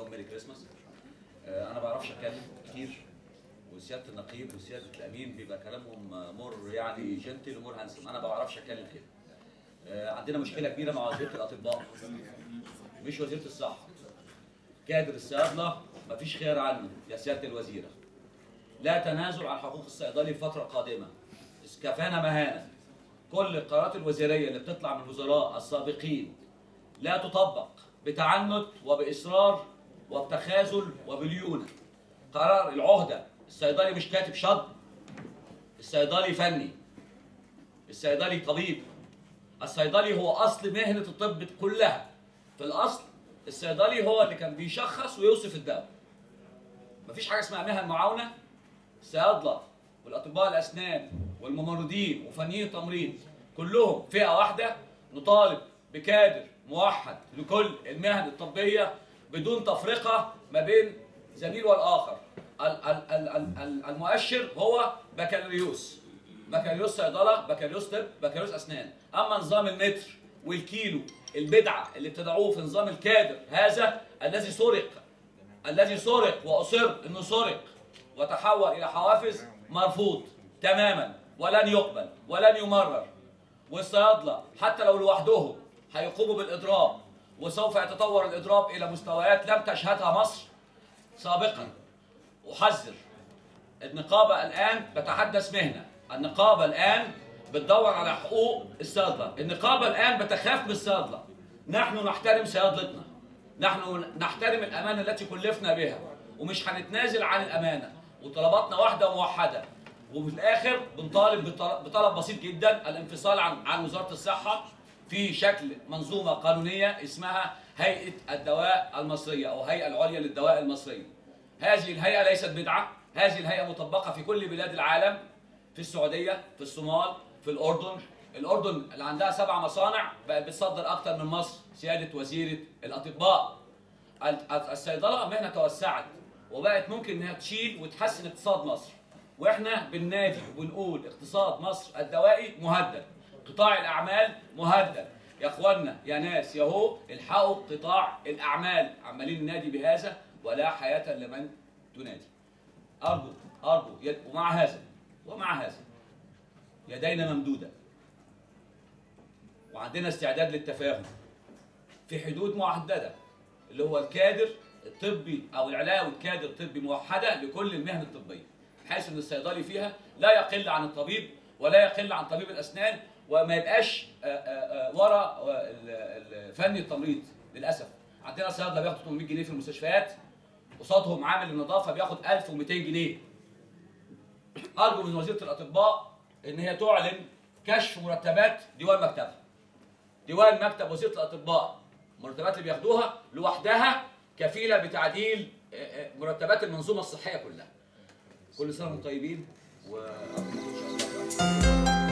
لهم ميري كريسماس آه، انا ما بعرفش اتكلم كتير وسياده النقيب وسياده الامين بيبقى كلامهم مر يعني جنتل ومر هانسم انا ما بعرفش اتكلم كده آه، عندنا مشكله كبيره مع وزيره الاطباء مش وزيره الصحه كادر الصيادله مفيش خير عنه يا سياده الوزيره لا تنازل عن حقوق الصيدلي في فتره قادمه كفانا مهانه كل القرارات الوزاريه اللي بتطلع من الوزراء السابقين لا تطبق بتعنت وباصرار وبتخاذل وبليونه قرار العهده الصيدلي مش كاتب شط الصيدلي فني الصيدلي طبيب الصيدلي هو اصل مهنه الطب كلها في الاصل الصيدلي هو اللي كان بيشخص ويوصف الدواء مفيش حاجه اسمها مهن معاونه الصيادله والاطباء الاسنان والممرضين وفنيين التمريض كلهم فئه واحده نطالب بكادر موحد لكل المهن الطبيه بدون تفرقه ما بين زميل والاخر ال- ال- ال- ال- ال- المؤشر هو بكالوريوس بكالوريوس صيدله بكالوريوس طب بكالوريوس اسنان اما نظام المتر والكيلو البدعه اللي ابتدعوه في نظام الكادر هذا الذي سرق الذي سرق واصر انه سرق وتحول الى حوافز مرفوض تماما ولن يقبل ولن يمرر والصيادله حتى لو لوحدهم هيقوموا بالاضراب وسوف يتطور الاضراب الى مستويات لم تشهدها مصر سابقا احذر النقابه الان بتحدث مهنه النقابه الان بتدور على حقوق الصيادله النقابه الان بتخاف من الصيادله نحن نحترم صيادلتنا نحن نحترم الامانه التي كلفنا بها ومش هنتنازل عن الامانه وطلباتنا واحده وموحده وفي الاخر بنطالب بطل- بطلب بسيط جدا الانفصال عن عن وزاره الصحه في شكل منظومه قانونيه اسمها هيئه الدواء المصريه او هيئه العليا للدواء المصريه. هذه الهيئه ليست بدعه، هذه الهيئه مطبقه في كل بلاد العالم في السعوديه، في الصومال، في الاردن، الاردن اللي عندها سبع مصانع بقت بتصدر اكتر من مصر سياده وزيره الاطباء. ال- الصيدله مهنه توسعت وبقت ممكن انها تشيل وتحسن اقتصاد مصر. واحنا بالنادي وبنقول اقتصاد مصر الدوائي مهدد قطاع الاعمال مهدد يا اخوانا يا ناس يا هو الحقوا قطاع الاعمال عمالين ننادي بهذا ولا حياه لمن تنادي ارجو ارجو يد ومع هذا ومع هذا يدينا ممدوده وعندنا استعداد للتفاهم في حدود محدده اللي هو الكادر الطبي او العلاوه كادر طبي موحده لكل المهن الطبيه بحيث ان الصيدلي فيها لا يقل عن الطبيب ولا يقل عن طبيب الاسنان وما يبقاش آه، آه، آه، ورا آه، ال- ال- فني التمريض للاسف عندنا صيادله بياخدوا 800 جنيه في المستشفيات قصادهم عامل النظافه بياخد 1200 جنيه ارجو من وزيره الاطباء ان هي تعلن كشف مرتبات ديوان مكتبها ديوان مكتب وزيره الاطباء المرتبات اللي بياخدوها لوحدها كفيله بتعديل آه، آه، مرتبات المنظومه الصحيه كلها كل سنه وانتم طيبين و